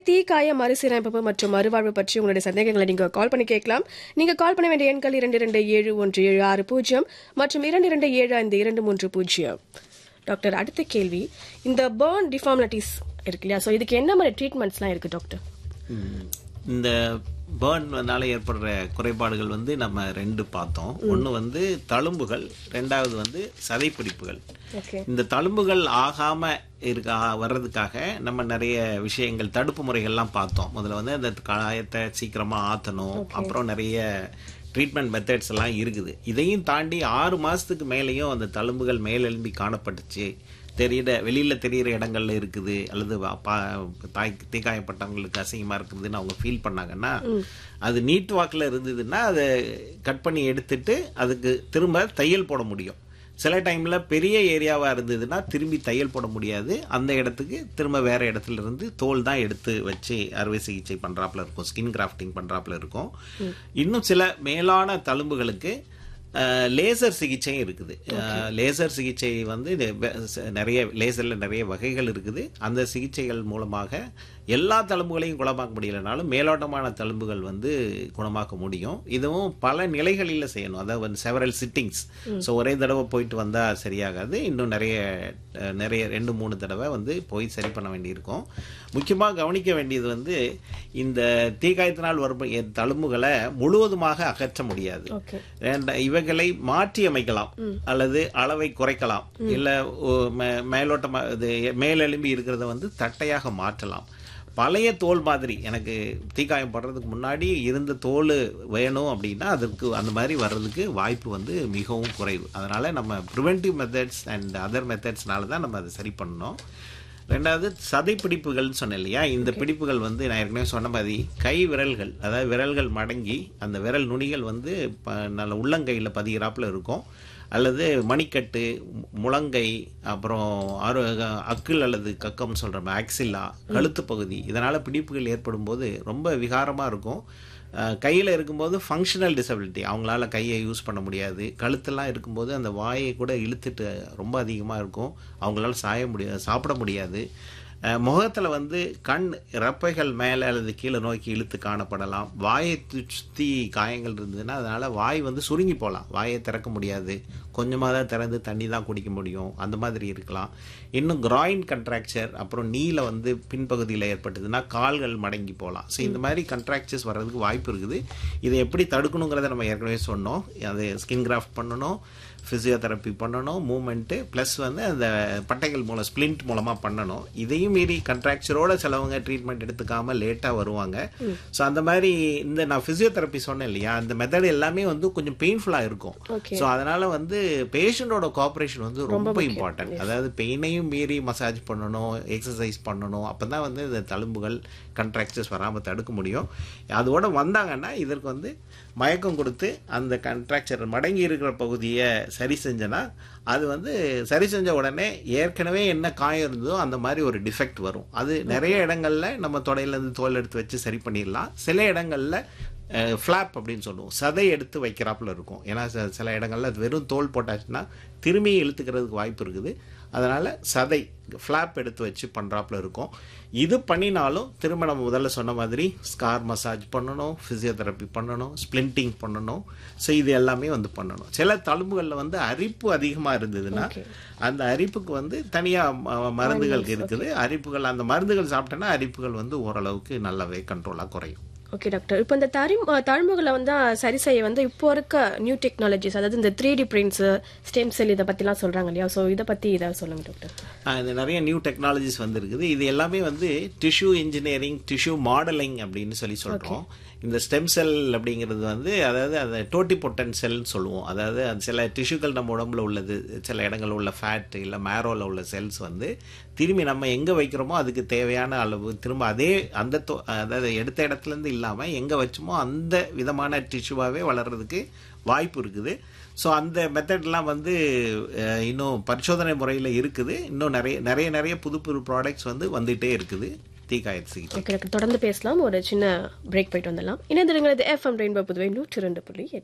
தீக்காய மறுசீரமைப்பு மற்றும் மறுவாழ்வு பற்றி உங்களுடைய சந்தேகங்களை நீங்க கால் பண்ணி கேட்கலாம் நீங்க கால் பண்ண வேண்டிய எண்கள் இரண்டு இரண்டு ஏழு ஒன்று ஏழு ஆறு பூஜ்ஜியம் மற்றும் இரண்டு இரண்டு ஏழு ஐந்து இரண்டு மூன்று பூஜ்ஜியம் டாக்டர் அடுத்த கேள்வி இந்த பேர்ன் டிஃபார்மிலிட்டிஸ் இருக்கு இல்லையா ஸோ இதுக்கு என்ன மாதிரி ட்ரீட்மெண்ட்ஸ்லாம் இருக்கு டாக்டர் ம். இந்த பேர்ன்னால ஏற்படுற குறைபாடுகள் வந்து நம்ம ரெண்டு பார்த்தோம் ஒன்று வந்து தழும்புகள் ரெண்டாவது வந்து சதைப்பிடிப்புகள் ஓகே இந்த தழும்புகள் ஆகாம இருக்கா வர்றதுக்காக நம்ம நிறைய விஷயங்கள் தடுப்பு முறைகள்லாம் பார்த்தோம் முதல்ல வந்து அந்த காயத்தை சீக்கிரமா ஆத்தணும் அப்புறம் நிறைய ட்ரீட்மெண்ட் மெத்தட்ஸ் எல்லாம் இருக்குது இதையும் தாண்டி ஆறு மாசத்துக்கு மேலேயும் அந்த தழும்புகள் மேலெழும்பி காணப்பட்டுச்சு தெரியற வெளியில தெரியிற இடங்கள்ல இருக்குது அல்லது வ- பா- தாய் தீக்காயப்பட்டவங்களுக்கு அசிங்கமா இருக்குதுன்னு அவங்க ஃபீல் பண்ணாங்கன்னா அது நீட் வாக்கில் இருந்ததுன்னா அதை கட் பண்ணி எடுத்துட்டு அதுக்கு திரும்ப தையல் போட முடியும் சில டைம்ல பெரிய ஏரியாவா இருந்ததுன்னா திரும்பி தையல் போட முடியாது அந்த இடத்துக்கு திரும்ப வேற இடத்துல இருந்து தோல் தான் எடுத்து வச்சு அறுவை சிகிச்சை பண்றாப்புல இருக்கும் ஸ்கின் கிராஃப்டிங் பண்றாப்புல இருக்கும் இன்னும் சில மேலான தழும்புகளுக்கு அஹ், லேசர் சிகிச்சையும் இருக்குது அஹ், லேசர் சிகிச்சை வந்து இது வெ- ச- நிறைய லேசர்ல நிறைய வகைகள் இருக்குது அந்த சிகிச்சைகள் மூலமாக எல்லா தழும்புகளையும் குணமாக்க முடியலனாலும் மேலோட்டமான தழும்புகள் வந்து குணமாக்க முடியும் இதுவும் பல நிலைகளில் செய்யணும் அதாவது வந்து செவரல் சிட்டிங்ஸ் ஸோ ஒரே தடவை போயிட்டு வந்தா சரியாகாது இன்னும் நிறைய அஹ், நிறைய ரெண்டு மூணு தடவை வந்து போய் சரி பண்ண வேண்டியிருக்கும் முக்கியமாக கவனிக்க வேண்டியது வந்து இந்த தீக்காயத்தினால் வரும் எ- தழும்புகளை முழுவதுமாக அகற்ற முடியாது ஓகே வேண்ட- இவைகளை மாற்றி அமைக்கலாம் அல்லது அளவை குறைக்கலாம் இல்ல ஓ, மே- மேலோட்டமா இது மேலெலும்பி இருக்கிறத வந்து தட்டையாக மாற்றலாம் பழைய தோல் மாதிரி எனக்கு தீக்காயம் படுறதுக்கு முன்னாடி இருந்த தோல் வேணும் அப்படின்னா அதற்கு அந்த மாதிரி வர்றதுக்கு வாய்ப்பு வந்து மிகவும் குறைவு அதனால நம்ம ப்ரிவென்டிவ் மெத்தட்ஸ் அண்ட் அதர் மெத்தட்ஸ்னால தான் நம்ம அதை சரி பண்ணணும் ரெண்டாவது சதை பிடிப்புகள்னு சொன்னேன் இல்லையா இந்த பிடிப்புகள் வந்து நான் ஏற்கனவே சொன்ன மாதிரி கை விரல்கள் அதாவது விரல்கள் மடங்கி அந்த விரல் நுனிகள் வந்து ப- நல்ல உள்ளங்கையில் பதிகிறாப்புல இருக்கும் அல்லது மணிக்கட்டு மு- முழங்கை அப்புறம் ஆறு அக்கிள் அல்லது கக்கம் சொல்கிற ஆக்சில்லா கழுத்து பகுதி இதனால் பிடிப்புகள் ஏற்படும் போது ரொம்ப விகாரமாக இருக்கும் கையில் இருக்கும்போது ஃபங்க்ஷனல் டிசபிலிட்டி அவங்களால கையை யூஸ் பண்ண முடியாது கழுத்தெல்லாம் இருக்கும்போது அந்த வாயை கூட இழுத்துட்டு ரொம்ப அதிகமாக இருக்கும் அவங்களால சாய முடியாது சாப்பிட முடியாது முகத்தில் வந்து கண் இறப்பைகள் மேலே அல்லது கீழே நோக்கி இழுத்து காணப்படலாம் வாயை சுற்றி காயங்கள் இருந்ததுன்னா அதனால் வாய் வந்து சுருங்கி போகலாம் வாயை திறக்க முடியாது கொஞ்சமாக தான் திறந்து தண்ணி தான் குடிக்க முடியும் அந்த மாதிரி இருக்கலாம் இன்னும் கிராயின் கண்ட்ராக்சர் அப்புறம் நீல வந்து பின்பகுதியில் ஏற்பட்டதுன்னா கால்கள் மடங்கி போகலாம் ஸோ இந்த மாதிரி கண்ட்ராக்சர்ஸ் வர்றதுக்கு வாய்ப்பு இருக்குது இதை எப்படி தடுக்கணுங்கிறத நம்ம ஏற்கனவே சொன்னோம் அது ஸ்கின் கிராஃப்ட் பண்ணணும் ஃபிசியோதெரப்பி பண்ணணும் மூமெண்ட்டு ப்ளஸ் வந்து அந்த பட்டைகள் மூலம் ஸ்ப்ளிண்ட் மூலமாக பண்ணணும் இதையும் மீறி கண்ட்ராக்சரோட சிலவங்க ட்ரீட்மெண்ட் எடுத்துக்காம லேட்டாக வருவாங்க ஸோ அந்த மாதிரி இந்த நான் ஃபிசியோதெரப்பி சொன்னேன் இல்லையா அந்த மெத்தட் எல்லாமே வந்து கொஞ்சம் பெயின்ஃபுல்லாக இருக்கும் Okay. ஸோ அதனால வந்து பேஷண்டோட கோஆப்ரேஷன் வந்து ரொம்ப இம்பார்ட்டன்ட் அதாவது பெயினையும் மீறி மசாஜ் பண்ணணும் எக்ஸசைஸ் பண்ணணும் அப்போ தான் வந்து இந்த தழும்புகள் கண்ட்ராக்சர்ஸ் வராமல் தடுக்க முடியும் அதோட வந்தாங்கன்னா இதற்கு வந்து மயக்கம் கொடுத்து அந்த கண்ட்ராக்சர் மடங்கி இருக்கிற பகுதியை சரி செஞ்சனா அது வந்து சரி செஞ்ச உடனே ஏற்கனவே என்ன காயம் இருந்ததோ அந்த மாதிரி ஒரு டிஃபெக்ட் வரும் அது நிறைய இடங்கள்ல நம்ம தொடையிலேருந்து தோல் எடுத்து வச்சு சரி பண்ணிடலாம் சில இடங்கள்ல ஃப்ளாப் அப்படின்னு சொல்லுவோம் சதை எடுத்து வைக்கிறாப்புல இருக்கும் ஏன்னா ச- சில இடங்கள்ல அது வெறும் தோல் போட்டாச்சுன்னா திரும்பி இழுத்துக்கிறதுக்கு வாய்ப்பு இருக்குது அதனால சதை ஃப்ளாப் எடுத்து வச்சு பண்றாப்புல இருக்கும் இது பண்ணினாலும் திரும்ப நம்ம முதல்ல சொன்ன மாதிரி ஸ்கார் மசாஜ் பண்ணணும் ஃபிசியோதெரப்பி பண்ணணும் ஸ்பிளிண்டிங் பண்ணணும் ஸோ இது எல்லாமே வந்து பண்ணணும் சில தழும்புகளில் வந்து அரிப்பு அதிகமாக இருந்ததுன்னா அந்த அரிப்புக்கு வந்து தனியாக மருந்துகள் இருக்குது அரிப்புகள் அந்த மருந்துகள் சாப்பிட்டோன்னா அரிப்புகள் வந்து ஓரளவுக்கு நல்லாவே கண்ட்ரோலாக குறையும் ஓகே டாக்டர் இப்போ இந்த தரும் தழும்புகளை வந்து சரி செய்ய வந்து இப்போ இருக்க நியூ டெக்னாலஜிஸ் அதாவது இந்த three D prints stem cell இதை பற்றிலாம் சொல்கிறாங்க இல்லையா ஸோ இதை பற்றி ஏதாவது சொல்லுங்க டாக்டர் ஆஹ் இது நிறைய நியூ டெக்னாலஜிஸ் வந்திருக்குது இது எல்லாமே வந்து டிஷ்யூ இன்ஜினியரிங் டிஷ்யூ மாடலிங் அப்படின்னு சொல்லி சொல்றோம் இந்த ஸ்டெம் செல் அப்படிங்கிறது வந்து அதாவது அந்த டோட்டி பொட்டன் செல்னு சொல்லுவோம் அதாவது அது சில டிஷ்யூக்கள் நம்ம உடம்புல உள்ளது சில இடங்கள்ல உள்ள ஃபேட் இல்லை மேரோல உள்ள செல்ஸ் வந்து திரும்பி நம்ம எங்க வைக்கிறோமோ அதுக்கு தேவையான அளவு திரும்ப அதே அந்த தொ- அதாவது எடுத்த இடத்துல இருந்து இல்லாம எங்க வச்சோமோ அந்த விதமான டிஷ்யூவாகவே வளர்றதுக்கு வாய்ப்பு இருக்குது ஸோ அந்த மெத்தட்லாம் வந்து அஹ், இன்னும் பரிசோதனை முறையில் இருக்குது இன்னும் நிறைய நிறைய நிறைய புது புது ப்ராடக்ட்ஸ் வந்து வந்துகிட்டே இருக்குது தீக்காய சிகிச்சை ஓகே டாக்டர் தொடர்ந்து பேசலாம் ஒரு சின்ன பிரேக் போயிட்டு வந்துடலாம் இணைந்திருங்கிறது எஃப்எம் ரெயின்போ புதுவை நூற்றி ரெண்டு புள்ளி எட்டு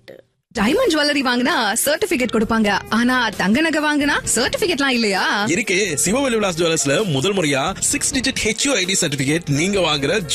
டைமண்ட் ஜுவல்லரி வாங்கினா சர்டிபிகேட் கொடுப்பாங்க ஆனா தங்க நகை வாங்கினா சர்டிபிகேட்லாம் இல்லையா இருக்கு சிவவெளி விலாஸ் ஜுவல்லர்ஸ்ல முதல் முறையா six digit HUID certificate நீங்க வாங்குற